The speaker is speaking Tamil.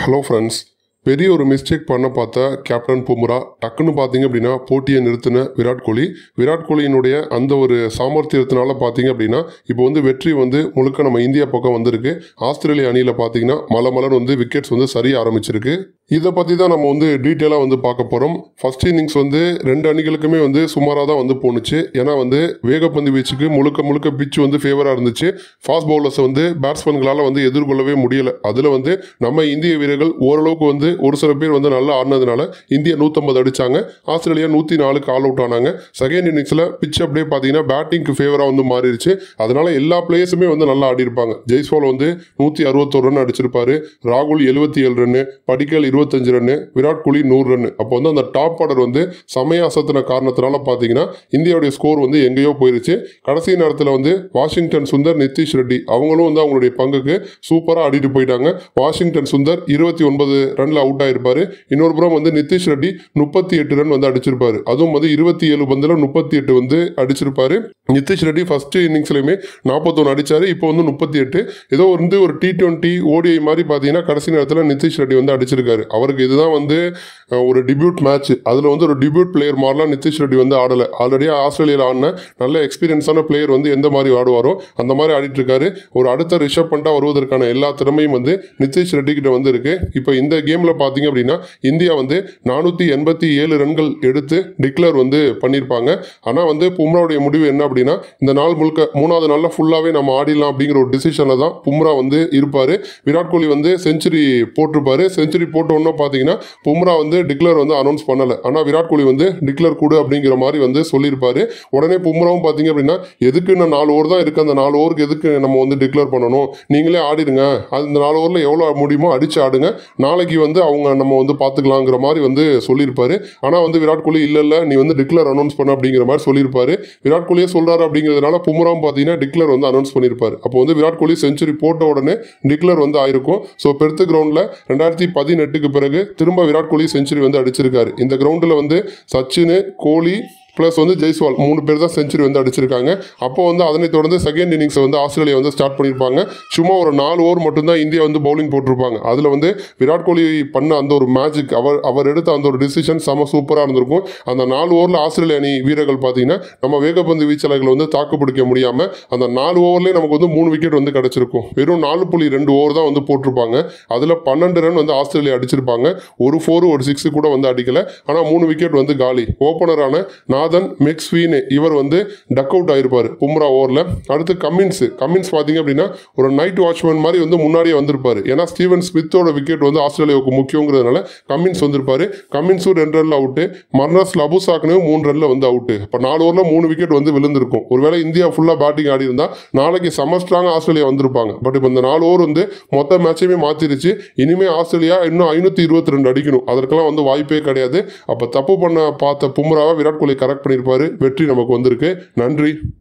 ஹலோ ஃப்ரெண்ட்ஸ் பெரிய ஒரு மிஸ்டேக் பண்ண பார்த்தா கேப்டன் பும்ரா டக்குன்னு பார்த்தீங்க அப்படின்னா போட்டியை நிறுத்தின விராட் கோலி விராட் கோலியினுடைய அந்த ஒரு சாமர்த்தியத்தினால பார்த்தீங்க அப்படின்னா இப்போ வந்து வெற்றி வந்து முழுக்க நம்ம இந்தியா பக்கம் வந்திருக்கு ஆஸ்திரேலிய அணியில் பார்த்தீங்கன்னா மலை மலர் வந்து விக்கெட்ஸ் வந்து சரிய ஆரம்பிச்சிருக்கு இதை பற்றி தான் நம்ம வந்து டீட்டெயிலாக வந்து பார்க்க போகிறோம் ஃபர்ஸ்ட் இன்னிங்ஸ் வந்து ரெண்டு அணிகளுக்குமே வந்து சுமாராக தான் வந்து போணுச்சு ஏன்னா வந்து வேகப்பந்து வீச்சுக்கு முழுக்க முழுக்க பிச் வந்து ஃபேவராக இருந்துச்சு ஃபாஸ்ட் பவுலர்ஸை வந்து பேட்ஸ்மேன்களால் வந்து எதிர்கொள்ளவே முடியல அதில் வந்து நம்ம இந்திய வீரர்கள் ஓரளவுக்கு வந்து ஒரு சில பேர் வந்து நல்லா ஆடினதுனால இந்தியா நூற்றம்பது அடிச்சாங்க ஆஸ்திரேலியா நூற்றி நாலுக்கு ஆல் அவுட் ஆனாங்க செகண்ட் இன்னிங்ஸில் பிச் அப்படியே பார்த்தீங்கன்னா பேட்டிங்க்கு ஃபேவராக வந்து மாறிடுச்சு அதனால எல்லா பிளேயர்ஸுமே வந்து நல்லா ஆடிருப்பாங்க ஜெய்ஸ்வால் வந்து நூற்றி அறுபத்தோரு ரன் அடிச்சிருப்பாரு ராகுல் எழுபத்தி ஏழு ரன்னு படிக்கல் இருபத்தஞ்சு ரன்னு விராட் கோலி நூறு ரன்னு அப்போ வந்து அந்த டாப் ஆர்டர் வந்து செமையா அசத்தின காரணத்தினால பார்த்தீங்கன்னா இந்தியாவுடைய ஸ்கோர் வந்து எங்கேயோ போயிருச்சு கடைசி நேரத்தில் வந்து வாஷிங்டன் சுந்தர் நிதிஷ் ரெட்டி அவங்களும் வந்து அவங்களுடைய பங்குக்கு சூப்பராக ஆடிட்டு போயிட்டாங்க வாஷிங்டன் சுந்தர் இருபத்தி ஒன்பது ரன்ல அவுட் ஆயிருப்பாரு இன்னொரு புறம் வந்து நிதிஷ் ரெட்டி முப்பத்தி எட்டு ரன் வந்து அடிச்சிருப்பாரு அதுவும் வந்து இருபத்தி ஏழு பந்தில் முப்பத்தி எட்டு வந்து அடிச்சிருப்பாரு நிதிஷ் ரெட்டி ஃபர்ஸ்ட் இன்னிங்ஸ்லையுமே நாற்பத்தொன்று அடிச்சாரு இப்போ வந்து முப்பத்தி எட்டு ஏதோ வந்து ஒரு டி டுவெண்ட்டி ஓடிஐ மாதிரி பார்த்தீங்கன்னா கடைசி நேரத்தில் நிதிஷ் ரெட்டி வந்து அடிச்சிருக்காரு அவருக்கு இதுதான் வந்து அஹ், ஒரு டிபியூட் மேட்ச் அதில் வந்து ஒரு டிபியூட் பிளேயர் மாதிரிலாம் நிதிஷ் ரெட்டி வந்து ஆடலை ஆல்ரெடி ஆஸ்திரேலியாவில் ஆடின நல்ல எக்ஸ்பீரியன்ஸான பிளேயர் வந்து எந்த மாதிரி ஆடுவாரோ அந்த மாதிரி ஆடிட்டு இருக்காரு ஒரு அடுத்த ரிஷப் பண்டா வருவதற்கான எல்லா திறமையும் வந்து நிதிஷ் ரெட்டி கிட்ட வந்து இருக்கு இப்போ இந்த கேமில் பார்த்தீங்க அப்படின்னா இந்தியா வந்து நானூற்றி எண்பத்தி ஏழு ரன்கள் எடுத்து டிக்ளேர் வந்து பண்ணியிருப்பாங்க ஆனால் வந்து பும்ராவுடைய முடிவு என்ன அப்படின்னா இந்த நாள் முழுக்க மூணாவது நாளில் ஃபுல்லாகவே நம்ம ஆடிடலாம் அப்படிங்கிற ஒரு டிசிஷனில் தான் பும்ரா வந்து இருப்பார் விராட் கோலி வந்து செஞ்சுரி போட்டிருப்பாரு செஞ்சுரி போட்ட உடனே பார்த்தீங்கன்னா பும்ரா வந்து டிக்ளேர் வந்து அனௌன்ஸ் பண்ணலை ஆனால் விராட் கோலி வந்து டிக்ளேர் கொடு அப்படிங்கிற மாதிரி வந்து சொல்லியிருப்பாரு உடனே பும்ராவும் பார்த்தீங்க அப்படின்னா எதுக்கு இன்னும் நாலு ஓவர் தான் இருக்குது அந்த நாலு ஓவருக்கு எதுக்கு நம்ம வந்து டிக்ளேர் பண்ணணும் நீங்களே ஆடிடுங்க அது இந்த நாலு ஓவரில் எவ்வளோ முடியுமோ அடிச்சு ஆடுங்க நாளைக்கு வந்து அவங்க நம்ம வந்து பார்த்துக்கலாங்கிற மாதிரி வந்து சொல்லியிருப்பாரு ஆனால் வந்து விராட் கோலி இல்லை இல்லை நீ வந்து டிக்ளேர் அனௌன்ஸ் பண்ண அப்படிங்கிற மாதிரி சொல்லியிருப்பாரு விராட் கோலியே சொல்கிறாரு அப்படிங்கிறதுனால பும்ராவும் பார்த்தீங்கன்னா டிக்ளேர் வந்து அனௌன்ஸ் பண்ணியிருப்பாரு அப்போ வந்து விராட் கோலி செஞ்சுரி போட்ட உடனே டிக்ளேர் வந்து ஆயிருக்கும் ஸோ பெருத்து கிரவுண்டில் ரெண்டாயிரத்தி பதினெட்டுக்கு பிறகு திரும்ப விராட் கோலி செஞ்சுரி வந்து அடிச்சிருக்காரு இந்த கிரவுண்டில் வந்து சச்சின் கோலி ப்ளஸ் வந்து ஜெய்ஸ்வால் மூணு பேர் தான் செஞ்சுரி வந்து அடிச்சிருக்காங்க அப்போ வந்து அதனை தொடர்ந்து செகண்ட் இன்னிங்ஸை வந்து ஆஸ்திரேலியா வந்து ஸ்டார்ட் பண்ணியிருப்பாங்க சும்மா ஒரு நாலு ஓவர் மட்டும்தான் இந்தியா வந்து பவுலிங் போட்டிருப்பாங்க அதில் வந்து விராட் கோலி பண்ண அந்த ஒரு மேஜிக் அவர் அவர் எடுத்த அந்த ஒரு டிசிஷன் செம சூப்பராக இருந்திருக்கும் அந்த நாலு ஓவரில் ஆஸ்திரேலிய அணி வீரர்கள் பார்த்தீங்கன்னா நம்ம வேகப்பந்து வீச்சாளர்களை வந்து தாக்குப்பிடிக்க முடியாமல் அந்த நாலு ஓவர்லேயே நமக்கு வந்து மூணு விக்கெட் வந்து கிடச்சிருக்கும் வெறும் நாலு புள்ளி ரெண்டு ஓவர் தான் வந்து போட்டிருப்பாங்க அதில் பன்னெண்டு ரன் வந்து ஆஸ்திரேலியா அடிச்சிருப்பாங்க ஒரு ஃபோர் ஒரு சிக்ஸ் கூட வந்து அடிக்கல ஆனால் மூணு விக்கெட் வந்து காலி ஓப்பனரான நாதன் மெக்ஸ்வீனே இவர் வந்து டக் அவுட் ஆயிருப்பார் பும்ரா ஓவரில் அடுத்து கம்மின்ஸ் கம்மின்ஸ் பார்த்தீங்க அப்படின்னா ஒரு நைட் வாட்ச்மேன் மாதிரி வந்து முன்னாடியே வந்திருப்பாரு ஏன்னா ஸ்டீவன் ஸ்மித்தோட விக்கெட் வந்து ஆஸ்திரேலியாவுக்கு முக்கியங்கிறதுனால கம்மின்ஸ் வந்திருப்பாரு கம்மின்ஸும் ரெண்டு ரன்ல அவுட்டு மர்னஸ் லபுசாக்னு மூணு ரன்ல வந்து அவுட்டு இப்போ நாலு ஓவரில் மூணு விக்கெட் வந்து விழுந்திருக்கும் ஒருவேளை இந்தியா ஃபுல்லாக பேட்டிங் ஆடி இருந்தால் நாளைக்கு செம ஸ்ட்ராங் ஆஸ்திரேலியா வந்திருப்பாங்க பட் இப்போ இந்த நாலு ஓவர் வந்து மொத்த மேட்சையுமே மாற்றிருச்சு இனிமேல் ஆஸ்திரேலியா இன்னும் ஐநூற்றி இருபத்தி ரெண்டு அடிக்கணும் அதற்கெல்லாம் வந்து வாய்ப்பே கிடையாது அப்போ தப்பு பண்ண பார்த்த பும்ராவை விராட் கோலி கரெக்ட் பண்ணியிருப்பாரு வெற்றி நமக்கு வந்திருக்கு நன்றி